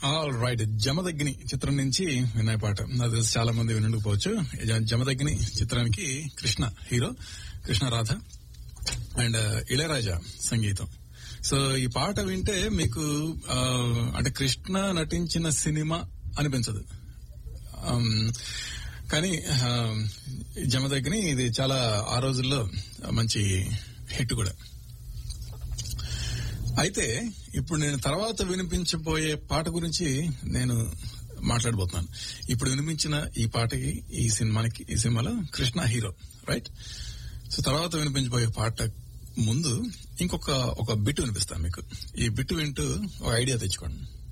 all right Jamadagni చిత్రం నుంచి విన్నాయి పాట నాకు తెలిసి చాలా మంది వినుండకపోవచ్చు జ- జమదగ్ని చిత్రానికి కృష్ణ హీరో కృష్ణ రాధ అండ్ ఇళయరాజా సంగీతం సో ఈ పాట వింటే మీకు ఆ, అంటే కృష్ణ నటించిన సినిమా అనిపించదు ఆమ్, కానీ ఆ, జమదగ్ని ఇది చాలా ఆ రోజుల్లో మంచి హిట్ కూడా అయితే ఇప్పుడు నేను తర్వాత వినిపించబోయే పాట గురించి నేను మాట్లాడబోతున్నాను ఇప్పుడు వినిపించిన ఈ పాటకి ఈ సినిమానికి ఈ సినిమాలో కృష్ణ హీరో రైట్ సో తర్వాత వినిపించబోయే పాట ముందు ఇంకొక ఒక బిట్ వినిపిస్తాను మీకు ఈ బిట్ వింటూ ఒక ఐడియా తెచ్చుకోండి